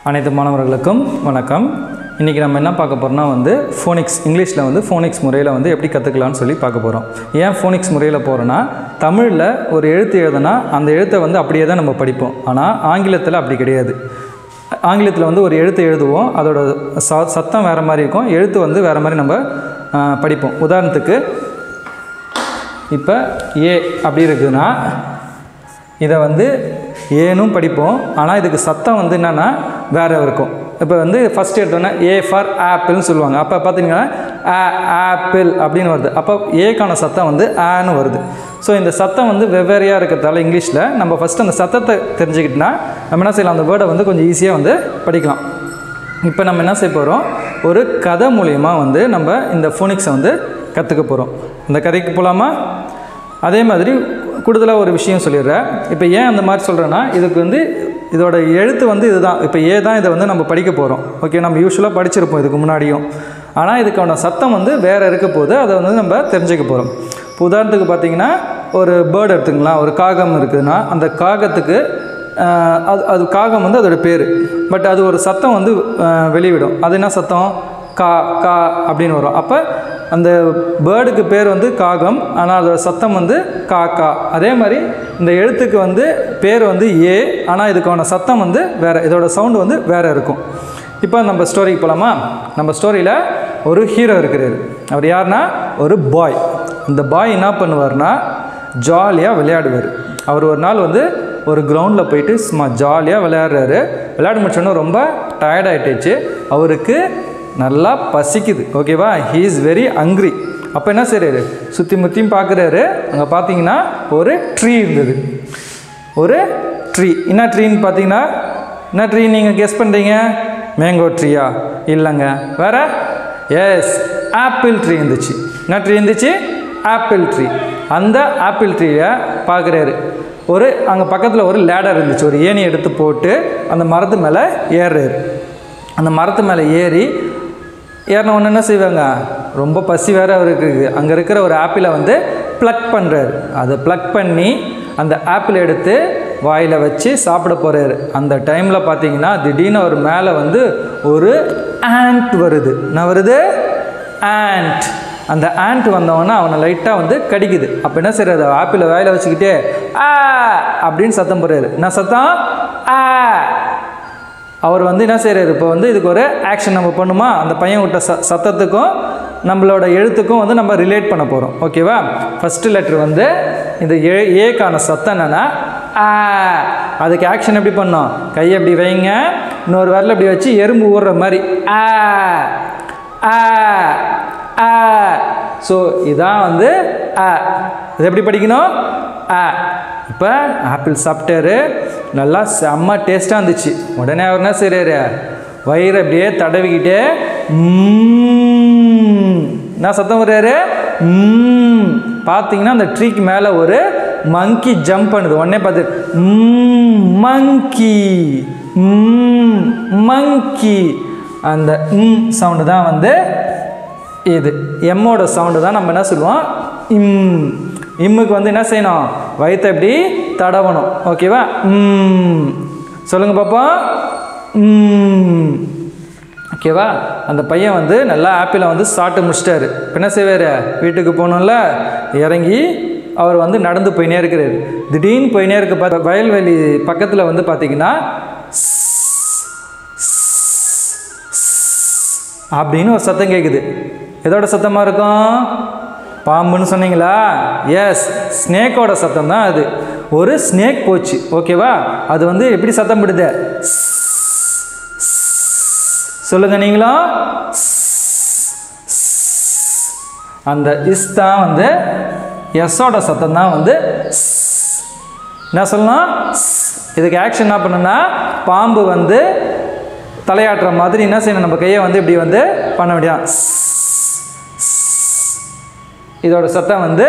அனைத்து மாணவர்களுக்கும் வணக்கம் இன்றைக்கி நம்ம என்ன பார்க்க போகிறோம்னா வந்து ஃபோனிக்ஸ் இங்கிலீஷில் வந்து ஃபோனிக்ஸ் முறையில் வந்து எப்படி கற்றுக்கலாம்னு சொல்லி பார்க்க போகிறோம் ஏன் ஃபோனிக்ஸ் முறையில் போகிறோன்னா தமிழில் ஒரு எழுத்து எழுதுனா அந்த எழுத்தை வந்து அப்படியே தான் நம்ம படிப்போம் ஆனால் ஆங்கிலத்தில் அப்படி கிடையாது ஆங்கிலத்தில் வந்து ஒரு எழுத்து எழுதுவோம் அதோட ச சத்தம் வேறு மாதிரி இருக்கும் எழுத்து வந்து வேறு மாதிரி நம்ம ஆ, படிப்போம் உதாரணத்துக்கு இப்போ ஏ அப்படி இருக்குதுன்னா இதை வந்து ஏனும் படிப்போம் ஆனால் இதுக்கு சத்தம் வந்து என்னென்னா வேறு இருக்கும் இப்போ வந்து ஃபஸ்ட் எடுத்தோன்னா ஏ ஃபார் ஆப்பிள்னு சொல்லுவாங்க அப்போ பார்த்தீங்கன்னா ஆ ஆப்பிள் அப்படின்னு வருது அப்போ ஏக்கான சத்தம் வந்து ஆன்னு வருது ஸோ இந்த சத்தம் வந்து வெவ்வேறையாக இருக்கிறதால இங்கிலீஷில் நம்ம ஃபஸ்ட்டு அந்த சத்தத்தை தெரிஞ்சுக்கிட்டோன்னா நம்ம என்ன செய்யலாம் அந்த வேர்டை வந்து கொஞ்சம் ஈஸியாக வந்து படிக்கலாம் இப்போ நம்ம என்ன செய்ய போகிறோம் ஒரு கதை மூலயமா வந்து நம்ம இந்த ஃபோனிக்ஸை வந்து கற்றுக்க போகிறோம் இந்த கதைக்கு போகலாமா அதே மாதிரி கூடுதலாக ஒரு விஷயம் சொல்லிடுறேன் இப்போ ஏன் அந்த மாதிரி சொல்கிறேன்னா இதுக்கு வந்து இதோட எழுத்து வந்து இதுதான் இப்போ ஏ தான் இதை வந்து நம்ம படிக்க போகிறோம் ஓகே நம்ம யூஸ்வலாக படிச்சிருப்போம் இதுக்கு முன்னாடியும் ஆனால் இதுக்கான சத்தம் வந்து வேறு இருக்க போது அதை வந்து நம்ம தெரிஞ்சுக்க போகிறோம் இப்போ உதாரணத்துக்கு பார்த்தீங்கன்னா ஒரு பேர்டு எடுத்துக்கலாம் ஒரு காகம் இருக்குதுன்னா அந்த காகத்துக்கு ஆஹ் அது அது காகம் வந்து அதோட பேர் பட் அது ஒரு சத்தம் வந்து ஆஹ் வெளிவிடும் அது என்ன சத்தம் கா கா அப்படின்னு வரும் அப்போ அந்த பேர்டுக்கு பேர் வந்து காகம் ஆனால் அதோட சத்தம் வந்து கா கா அதே மாதிரி இந்த எழுத்துக்கு வந்து பேர் வந்து ஏ ஆனால் இதுக்கான சத்தம் வந்து வேறு இதோட சவுண்டு வந்து வேறு இருக்கும் இப்போ நம்ம ஸ்டோரிக்கு போகலாமா நம்ம ஸ்டோரியில் ஒரு ஹீரோ இருக்கிறார் அவர் யாருன்னா ஒரு பாய் இந்த பாய் என்ன பண்ணுவார்னா ஜாலியாக விளையாடுவார் அவர் ஒரு நாள் வந்து ஒரு கிரவுண்டில் போயிட்டு சும்மா ஜாலியாக விளையாடுறாரு விளையாட முடிச்சோன்னே ரொம்ப டயர்ட் ஆகிட்டுச்சு அவருக்கு நல்லா பசிக்குது ஓகேவா ஹீ இஸ் வெரி ஹங்க்ரி அப்போ என்ன செய்கிறாரு சுற்றி முற்றியும் பார்க்குறாரு அங்கே பார்த்தீங்கன்னா ஒரு ட்ரீ இருந்தது ஒரு ட்ரீ என்ன ட்ரீன்னு பார்த்தீங்கன்னா என்ன ட்ரீ நீங்கள் கெஸ் பண்ணுறீங்க மேங்கோ ட்ரீயா இல்லைங்க வேற எஸ் ஆப்பிள் ட்ரீ இருந்துச்சு என்ன ட்ரீ இருந்துச்சு ஆப்பிள் ட்ரீ அந்த ஆப்பிள் ட்ரீயை பார்க்குறாரு ஒரு அங்கே பக்கத்தில் ஒரு லேடர் இருந்துச்சு ஒரு ஏணி எடுத்து போட்டு அந்த மரத்து மேலே ஏறுறாரு அந்த மரத்து மேலே ஏறி ஏறின உடனே என்ன செய்வாங்க ரொம்ப பசி வேறு அவருக்கு இருக்குது அங்கே இருக்கிற ஒரு ஆப்பிளை வந்து ப்ளக் பண்ணுறாரு அதை ப்ளக் பண்ணி அந்த ஆப்பிள் எடுத்து வாயில் வச்சு சாப்பிட போகிறாரு அந்த டைமில் பார்த்தீங்கன்னா திடீர்னு அவர் மேலே வந்து ஒரு ஆண்ட் வருது என்ன வருது ஆண்ட் அந்த ஆண்ட் வந்தவொடனே அவனை லைட்டாக வந்து கடிக்குது அப்போ என்ன செய்யறது ஆப்பிளை வாயில் வச்சுக்கிட்டே ஆ அப்படின்னு சத்தம் போடுறாரு என்ன சத்தம் ஆ அவர் வந்து என்ன செய்கிறாரு இப்போ வந்து இதுக்கு ஒரு ஆக்ஷன் நம்ம பண்ணுமா அந்த பையன் விட்ட ச சத்தத்துக்கும் நம்மளோட எழுத்துக்கும் வந்து நம்ம ரிலேட் பண்ண போகிறோம் ஓகேவா ஃபஸ்ட்டு லெட்ரு வந்து இந்த ஏ ஏக்கான சத்தம் என்னென்னா ஆ அதுக்கு ஆக்ஷன் எப்படி பண்ணோம் கையை எப்படி வைங்க இன்னொரு விரல இப்படி வச்சு எறும்பு ஊறுற மாதிரி ஆ ஆ ஆ ஸோ இதான் வந்து ஆ இது எப்படி படிக்கணும் ஆ இப்போ ஆப்பிள் சாப்பிட்டாரு நல்லா செம்ம டேஸ்ட்டாக இருந்துச்சு உடனே அவர் என்ன செய்கிறாரு வயிறை அப்படியே தடவிக்கிட்டே "ம்ம்." என்ன சத்தம் வர்றாரு "ம்ம்." பார்த்தீங்கன்னா அந்த ட்ரீக்கு மேலே ஒரு மங்கி ஜம்ப் பண்ணுது உடனே பார்த்து மங்கி மங்கி அந்த ம் சவுண்டு தான் வந்து இது எம்மோட சவுண்டு தான் நம்ம என்ன சொல்லுவோம் இம் இம்முக்கு வந்து என்ன செய்யணும் வயிற்றை எப்படி தடவணும் ஓகேவா ம் சொல்லுங்க பாப்பா ம் ஓகேவா அந்த பையன் வந்து நல்லா ஆப்பிளை வந்து சாப்பிட்டு முடிச்சிட்டாரு இப்ப என்ன செய்வார் வீட்டுக்கு போகணும்ல இறங்கி அவர் வந்து நடந்து போயினே இருக்கிறாரு திடீர்னு போயினே இருக்க பார்த்து வயல்வெளி பக்கத்தில் வந்து பார்த்தீங்கன்னா அப்படின்னு ஒரு சத்தம் கேட்குது எதோட சத்தமாக இருக்கும் பாம்புன்னு சொன்னீங்களா எஸ் ஸ்னேக்கோட சத்தம் தான் அது ஒரு ஸ்னேக் போச்சு ஓகேவா அது வந்து எப்படி சத்தம் விடுது சொல்லுங்க நீங்களும் அந்த இஸ் தான் வந்து எஸ்ஸோட சத்தம் தான் வந்து என்ன சொல்லலாம் இதுக்கு ஆக்ஷன் என்ன பண்ணுன்னா பாம்பு வந்து தலையாட்டுற மாதிரி என்ன செய்யணும் நம்ம கையை வந்து இப்படி வந்து பண்ண வேண்டியதான் இதோட சத்தம் வந்து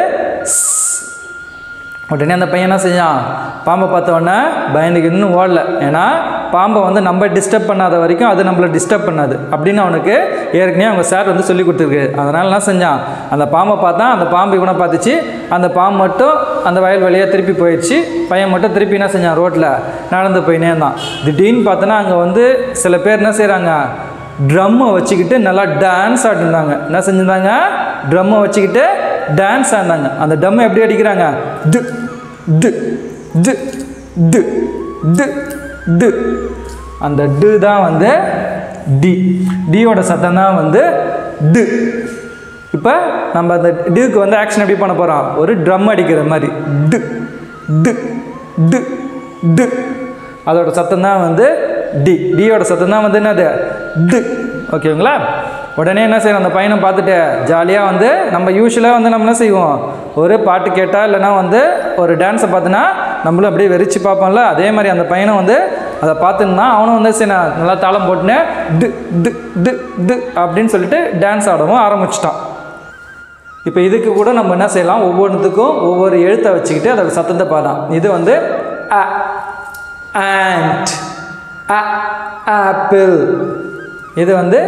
உடனே அந்த பையன் என்ன செஞ்சான் பாம்பை பார்த்த உடனே பயந்துக்கு இன்னும் ஓடல ஏன்னா பாம்பை வந்து நம்ம டிஸ்டர்ப் பண்ணாத வரைக்கும் அது நம்மளை டிஸ்டர்ப் பண்ணாது அப்படின்னு அவனுக்கு ஏற்கனவே அவங்க சார் வந்து சொல்லி கொடுத்துருக்கு அதனால என்ன செஞ்சான் அந்த பாம்பை பார்த்தா அந்த பாம்பு இவனை பார்த்துச்சு அந்த பாம்பு மட்டும் அந்த வயல் வழியாக திருப்பி போயிடுச்சு பையன் மட்டும் திருப்பி என்ன செஞ்சான் ரோட்டில் நடந்து போயினே இருந்தான் திடீர்னு பார்த்தோன்னா அங்கே வந்து சில பேர் என்ன செய்கிறாங்க ட்ரம்மை வச்சுக்கிட்டு நல்லா டான்ஸ் ஆடிருந்தாங்க என்ன செஞ்சிருந்தாங்க ட்ரம்மை வச்சுக்கிட்டு டான்ஸ் ஆடினாங்க அந்த ட்ரம்மை எப்படி அடிக்கிறாங்க து து து து து டு அந்த டு தான் வந்து டி டியோட சத்தம் தான் வந்து டு இப்போ நம்ம அந்த டிக்கு வந்து ஆக்ஷன் எப்படி பண்ண போகிறோம் ஒரு ட்ரம் அடிக்கிற மாதிரி டு டு டு டு அதோட சத்தம் தான் வந்து டி டியோட சத்தம் தான் வந்து என்னது டு ஓகேங்களா உடனே என்ன செய்யணும் அந்த பையனை பார்த்துட்டு ஜாலியாக வந்து நம்ம யூஸ்வலாக வந்து நம்ம என்ன செய்வோம் ஒரு பாட்டு கேட்டால் இல்லைன்னா வந்து ஒரு டான்ஸை பார்த்தினா நம்மளும் அப்படியே வெறிச்சு பார்ப்போம்ல அதே மாதிரி அந்த பையனும் வந்து அதை பார்த்துன்னா அவனும் வந்து சரி நான் நல்லா தாளம் போட்டுன்னு டு டு டு டு அப்படின்னு சொல்லிட்டு டான்ஸ் ஆடவும் ஆரம்பிச்சிட்டான் இப்போ இதுக்கு கூட நம்ம என்ன செய்யலாம் ஒவ்வொன்றுத்துக்கும் ஒவ்வொரு எழுத்தை வச்சுக்கிட்டு அதோட சத்தத்தை பாடலாம் இது வந்து அ ஆண்ட் அ ஆப்பிள் இது வந்து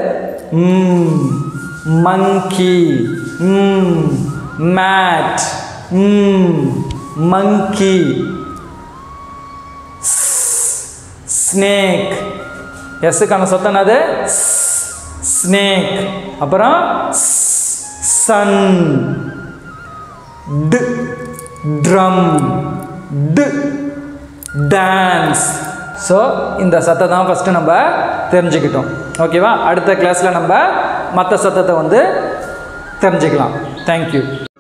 மங்கி மேட் மங்கி ஸ்னேக் எஸ்ஸுக்கான சத்தம் என்னது ஸ்னேக் அப்புறம் sun to drum to dance so இந்த சத்தத்தை தான் ஃபஸ்ட்டு நம்ம தெரிஞ்சுக்கிட்டோம் ஓகேவா அடுத்த கிளாஸில் நம்ம மற்ற சத்தத்தை வந்து தெரிஞ்சுக்கலாம் தேங்க்யூ